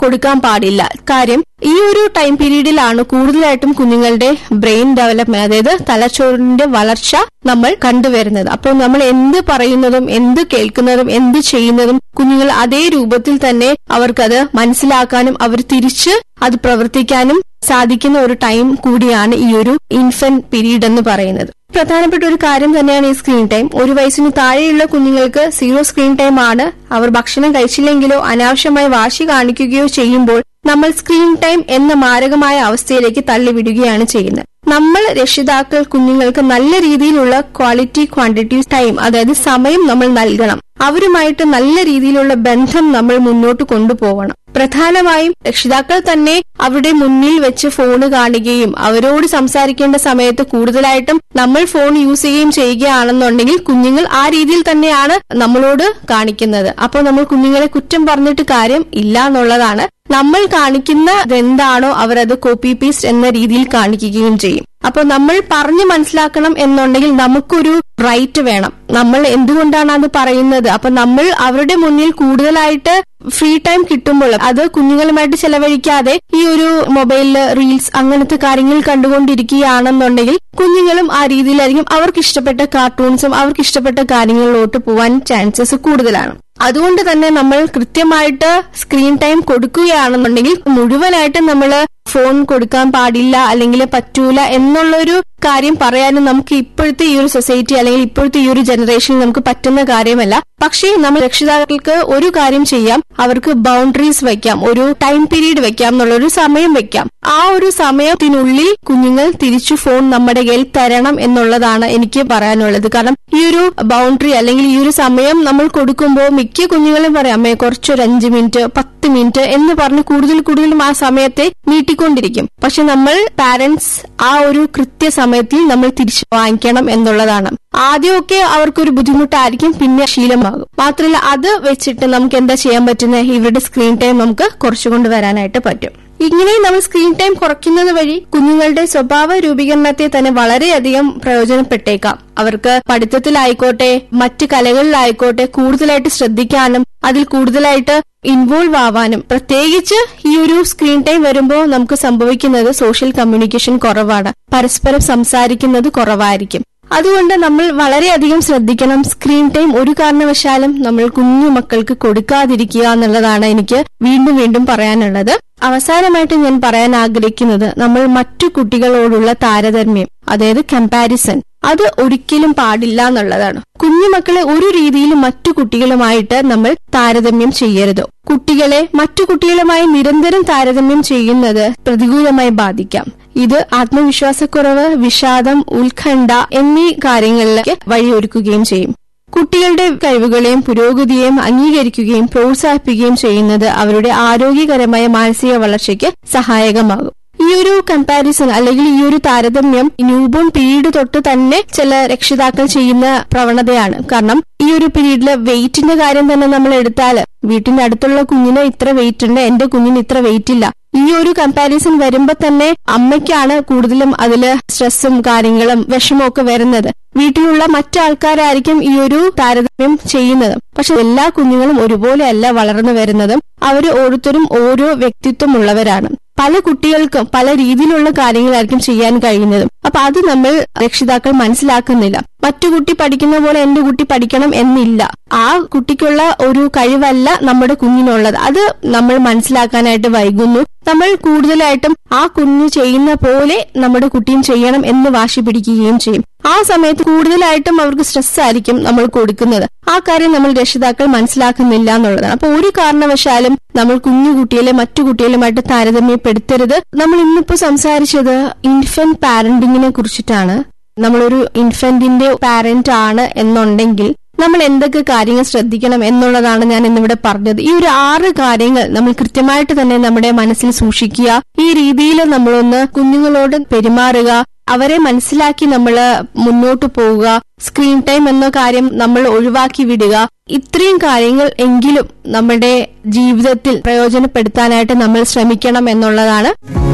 കൊടുക്കാൻ പാടില്ല കാര്യം ഈ ഒരു ടൈം പീരീഡിലാണ് കൂടുതലായിട്ടും കുഞ്ഞുങ്ങളുടെ ബ്രെയിൻ ഡെവലപ്മെന്റ് അതായത് തലച്ചോറിന്റെ വളർച്ച നമ്മൾ കണ്ടുവരുന്നത് അപ്പോൾ നമ്മൾ എന്ത് പറയുന്നതും എന്ത് കേൾക്കുന്നതും എന്ത് ചെയ്യുന്നതും കുഞ്ഞുങ്ങൾ അതേ രൂപത്തിൽ തന്നെ അവർക്കത് മനസ്സിലാക്കാനും അവർ തിരിച്ച് അത് പ്രവർത്തിക്കാനും സാധിക്കുന്ന ഒരു ടൈം കൂടിയാണ് ഈ ഒരു ഇൻഫന്റ് പീരീഡ് എന്ന് പറയുന്നത് പ്രധാനപ്പെട്ട ഒരു കാര്യം തന്നെയാണ് ഈ സ്ക്രീൻ ടൈം ഒരു വയസ്സിന് താഴെയുള്ള കുഞ്ഞുങ്ങൾക്ക് സീറോ സ്ക്രീൻ ടൈം ആണ് അവർ ഭക്ഷണം കഴിച്ചില്ലെങ്കിലോ അനാവശ്യമായി വാശി കാണിക്കുകയോ ചെയ്യുമ്പോൾ നമ്മൾ സ്ക്രീൻ ടൈം എന്ന മാരകമായ അവസ്ഥയിലേക്ക് തള്ളിവിടുകയാണ് ചെയ്യുന്നത് നമ്മൾ രക്ഷിതാക്കൾ കുഞ്ഞുങ്ങൾക്ക് നല്ല രീതിയിലുള്ള ക്വാളിറ്റി ക്വാണ്ടിറ്റി ടൈം അതായത് സമയം നമ്മൾ നൽകണം അവരുമായിട്ട് നല്ല രീതിയിലുള്ള ബന്ധം നമ്മൾ മുന്നോട്ട് കൊണ്ടുപോകണം പ്രധാനമായും രക്ഷിതാക്കൾ തന്നെ അവരുടെ മുന്നിൽ വെച്ച് ഫോൺ കാണുകയും അവരോട് സംസാരിക്കേണ്ട സമയത്ത് കൂടുതലായിട്ടും നമ്മൾ ഫോൺ യൂസ് ചെയ്യുകയും ചെയ്യുകയാണെന്നുണ്ടെങ്കിൽ കുഞ്ഞുങ്ങൾ ആ രീതിയിൽ തന്നെയാണ് നമ്മളോട് കാണിക്കുന്നത് അപ്പോൾ നമ്മൾ കുഞ്ഞുങ്ങളെ കുറ്റം പറഞ്ഞിട്ട് കാര്യം ഇല്ല എന്നുള്ളതാണ് നമ്മൾ കാണിക്കുന്ന എന്താണോ അവരത് കോപ്പി പേസ്റ്റ് എന്ന രീതിയിൽ കാണിക്കുകയും ചെയ്യും അപ്പോൾ നമ്മൾ പറഞ്ഞു മനസ്സിലാക്കണം എന്നുണ്ടെങ്കിൽ നമുക്കൊരു റൈറ്റ് വേണം നമ്മൾ എന്തുകൊണ്ടാണ് അത് പറയുന്നത് അപ്പൊ നമ്മൾ അവരുടെ മുന്നിൽ കൂടുതലായിട്ട് ഫ്രീ ടൈം കിട്ടുമ്പോൾ അത് കുഞ്ഞുങ്ങളുമായിട്ട് ചെലവഴിക്കാതെ ഈ ഒരു മൊബൈലില് റീൽസ് അങ്ങനത്തെ കാര്യങ്ങൾ കണ്ടുകൊണ്ടിരിക്കുകയാണെന്നുണ്ടെങ്കിൽ കുഞ്ഞുങ്ങളും ആ രീതിയിലായിരിക്കും അവർക്ക് ഇഷ്ടപ്പെട്ട കാർട്ടൂൺസും അവർക്ക് ഇഷ്ടപ്പെട്ട കാര്യങ്ങളിലോട്ട് പോവാൻ ചാൻസസ് കൂടുതലാണ് അതുകൊണ്ട് തന്നെ നമ്മൾ കൃത്യമായിട്ട് സ്ക്രീൻ ടൈം കൊടുക്കുകയാണെന്നുണ്ടെങ്കിൽ മുഴുവനായിട്ട് നമ്മൾ ഫോൺ കൊടുക്കാൻ പാടില്ല അല്ലെങ്കിൽ പറ്റൂല എന്നുള്ളൊരു കാര്യം പറയാനും നമുക്ക് ഇപ്പോഴത്തെ ഈ ഒരു സൊസൈറ്റി അല്ലെങ്കിൽ ഇപ്പോഴത്തെ ഈ ഒരു ജനറേഷനിൽ നമുക്ക് പറ്റുന്ന കാര്യമല്ല പക്ഷേ നമ്മൾ രക്ഷിതാക്കൾക്ക് ഒരു കാര്യം ചെയ്യാം അവർക്ക് ബൗണ്ടറീസ് വെക്കാം ഒരു ടൈം പീരീഡ് വെക്കാം എന്നുള്ള ഒരു സമയം വെക്കാം ആ ഒരു സമയത്തിനുള്ളിൽ കുഞ്ഞുങ്ങൾ തിരിച്ചു ഫോൺ നമ്മുടെ കയ്യിൽ തരണം എന്നുള്ളതാണ് എനിക്ക് പറയാനുള്ളത് കാരണം ഈ ഒരു ബൗണ്ടറി അല്ലെങ്കിൽ ഈ ഒരു സമയം നമ്മൾ കൊടുക്കുമ്പോൾ മിക്ക കുഞ്ഞുങ്ങളും പറയാം അമ്മേ കുറച്ചൊരു അഞ്ച് മിനിറ്റ് പത്ത് മിനിറ്റ് എന്ന് പറഞ്ഞ് കൂടുതൽ കൂടുതലും ആ സമയത്തെ നീട്ടിക്കൊണ്ടിരിക്കും പക്ഷെ നമ്മൾ പാരന്റ്സ് ആ ഒരു കൃത്യസമയത്തിൽ നമ്മൾ തിരിച്ചു വാങ്ങിക്കണം എന്നുള്ളതാണ് ആദ്യമൊക്കെ അവർക്കൊരു ബുദ്ധിമുട്ടായിരിക്കും പിന്നെ ശീലമാകും മാത്രമല്ല അത് വെച്ചിട്ട് നമുക്ക് എന്താ ചെയ്യാൻ പറ്റുന്നത് ഇവരുടെ സ്ക്രീൻ ടൈം നമുക്ക് കുറച്ചുകൊണ്ട് വരാനായിട്ട് പറ്റും ഇങ്ങനെ നമ്മൾ സ്ക്രീൻ ടൈം കുറയ്ക്കുന്നത് വഴി കുഞ്ഞുങ്ങളുടെ സ്വഭാവ രൂപീകരണത്തെ തന്നെ വളരെയധികം പ്രയോജനപ്പെട്ടേക്കാം അവർക്ക് പഠിത്തത്തിലായിക്കോട്ടെ മറ്റ് കലകളിലായിക്കോട്ടെ കൂടുതലായിട്ട് ശ്രദ്ധിക്കാനും അതിൽ കൂടുതലായിട്ട് ഇൻവോൾവ് ആവാനും പ്രത്യേകിച്ച് ഈ ഒരു സ്ക്രീൻ ടൈം വരുമ്പോൾ നമുക്ക് സംഭവിക്കുന്നത് സോഷ്യൽ കമ്മ്യൂണിക്കേഷൻ കുറവാണ് പരസ്പരം സംസാരിക്കുന്നത് കുറവായിരിക്കും അതുകൊണ്ട് നമ്മൾ വളരെയധികം ശ്രദ്ധിക്കണം സ്ക്രീൻ ടൈം ഒരു കാരണവശാലും നമ്മൾ കുഞ്ഞു മക്കൾക്ക് കൊടുക്കാതിരിക്കുക എന്നുള്ളതാണ് എനിക്ക് വീണ്ടും വീണ്ടും പറയാനുള്ളത് അവസാനമായിട്ട് ഞാൻ പറയാൻ ആഗ്രഹിക്കുന്നത് നമ്മൾ മറ്റു കുട്ടികളോടുള്ള താരതമ്യം അതായത് കമ്പാരിസൺ അത് ഒരിക്കലും പാടില്ല എന്നുള്ളതാണ് കുഞ്ഞുമക്കളെ ഒരു രീതിയിലും മറ്റു കുട്ടികളുമായിട്ട് നമ്മൾ താരതമ്യം ചെയ്യരുത് കുട്ടികളെ മറ്റു കുട്ടികളുമായി നിരന്തരം താരതമ്യം ചെയ്യുന്നത് പ്രതികൂലമായി ബാധിക്കാം ഇത് ആത്മവിശ്വാസക്കുറവ് വിഷാദം ഉത്കണ്ഠ എന്നീ കാര്യങ്ങളിലേക്ക് വഴിയൊരുക്കുകയും ചെയ്യും കുട്ടികളുടെ കഴിവുകളെയും പുരോഗതിയെയും അംഗീകരിക്കുകയും പ്രോത്സാഹിപ്പിക്കുകയും ചെയ്യുന്നത് അവരുടെ ആരോഗ്യകരമായ മാനസിക വളർച്ചയ്ക്ക് സഹായകമാകും ഈ ഒരു കമ്പാരിസൺ അല്ലെങ്കിൽ ഈ ഒരു താരതമ്യം ന്യൂബോൺ പീരീഡ് തൊട്ട് തന്നെ ചില രക്ഷിതാക്കൾ ചെയ്യുന്ന പ്രവണതയാണ് കാരണം ഈ ഒരു പീരീഡില് വെയിറ്റിന്റെ കാര്യം തന്നെ നമ്മൾ എടുത്താൽ വീട്ടിന്റെ അടുത്തുള്ള കുഞ്ഞിന് ഇത്ര വെയിറ്റ് ഉണ്ട് എന്റെ കുഞ്ഞിന് ഇത്ര വെയിറ്റ് ഇല്ല ഈ ഒരു കമ്പാരിസൺ വരുമ്പോ തന്നെ അമ്മയ്ക്കാണ് കൂടുതലും അതില് സ്ട്രെസ്സും കാര്യങ്ങളും വിഷമവും ഒക്കെ വരുന്നത് വീട്ടിലുള്ള മറ്റാൾക്കാരായിരിക്കും ഈ ഒരു താരതമ്യം ചെയ്യുന്നത് പക്ഷെ എല്ലാ കുഞ്ഞുങ്ങളും ഒരുപോലെ അല്ല വളർന്നു വരുന്നതും അവര് ഓരോരുത്തരും ഓരോ വ്യക്തിത്വമുള്ളവരാണ് പല കുട്ടികൾക്കും പല രീതിയിലുള്ള കാര്യങ്ങളായിരിക്കും ചെയ്യാൻ കഴിയുന്നതും അപ്പൊ അത് നമ്മൾ രക്ഷിതാക്കൾ മനസ്സിലാക്കുന്നില്ല മറ്റു കുട്ടി പഠിക്കുന്ന പോലെ എന്റെ കുട്ടി പഠിക്കണം എന്നില്ല ആ കുട്ടിക്കുള്ള ഒരു കഴിവല്ല നമ്മുടെ കുഞ്ഞിനുള്ളത് അത് നമ്മൾ മനസ്സിലാക്കാനായിട്ട് വൈകുന്നു നമ്മൾ കൂടുതലായിട്ടും ആ കുഞ്ഞ് ചെയ്യുന്ന പോലെ നമ്മുടെ കുട്ടിയും ചെയ്യണം എന്ന് വാശി പിടിക്കുകയും ചെയ്യും ആ സമയത്ത് കൂടുതലായിട്ടും അവർക്ക് സ്ട്രെസ് ആയിരിക്കും നമ്മൾ കൊടുക്കുന്നത് ആ കാര്യം നമ്മൾ രക്ഷിതാക്കൾ മനസ്സിലാക്കുന്നില്ല എന്നുള്ളതാണ് അപ്പൊ ഒരു കാരണവശാലും നമ്മൾ കുഞ്ഞു കുട്ടികളെ മറ്റു കുട്ടികളുമായിട്ട് താരതമ്യപ്പെടുത്തരുത് നമ്മൾ ഇന്നിപ്പോ സംസാരിച്ചത് ഇൻഫന്റ് പാരന്റിങ്ങിനെ കുറിച്ചിട്ടാണ് നമ്മളൊരു ഇൻഫന്റിന്റെ പാരന്റ് ആണ് എന്നുണ്ടെങ്കിൽ നമ്മൾ എന്തൊക്കെ കാര്യങ്ങൾ ശ്രദ്ധിക്കണം എന്നുള്ളതാണ് ഞാൻ ഇന്നിവിടെ പറഞ്ഞത് ഈ ഒരു ആറ് കാര്യങ്ങൾ നമ്മൾ കൃത്യമായിട്ട് തന്നെ നമ്മുടെ മനസ്സിൽ സൂക്ഷിക്കുക ഈ രീതിയിൽ നമ്മളൊന്ന് കുഞ്ഞുങ്ങളോട് പെരുമാറുക അവരെ മനസ്സിലാക്കി നമ്മൾ മുന്നോട്ട് പോവുക സ്ക്രീൻ ടൈം എന്ന കാര്യം നമ്മൾ ഒഴിവാക്കി വിടുക ഇത്രയും കാര്യങ്ങൾ എങ്കിലും നമ്മുടെ ജീവിതത്തിൽ പ്രയോജനപ്പെടുത്താനായിട്ട് നമ്മൾ ശ്രമിക്കണം എന്നുള്ളതാണ്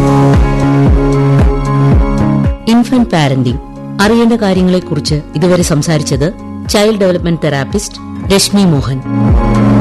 ഇൻഫന്റ് പാരന്റിംഗ് അറിയേണ്ട കാര്യങ്ങളെക്കുറിച്ച് ഇതുവരെ സംസാരിച്ചത് child development therapist Rashmi Mohan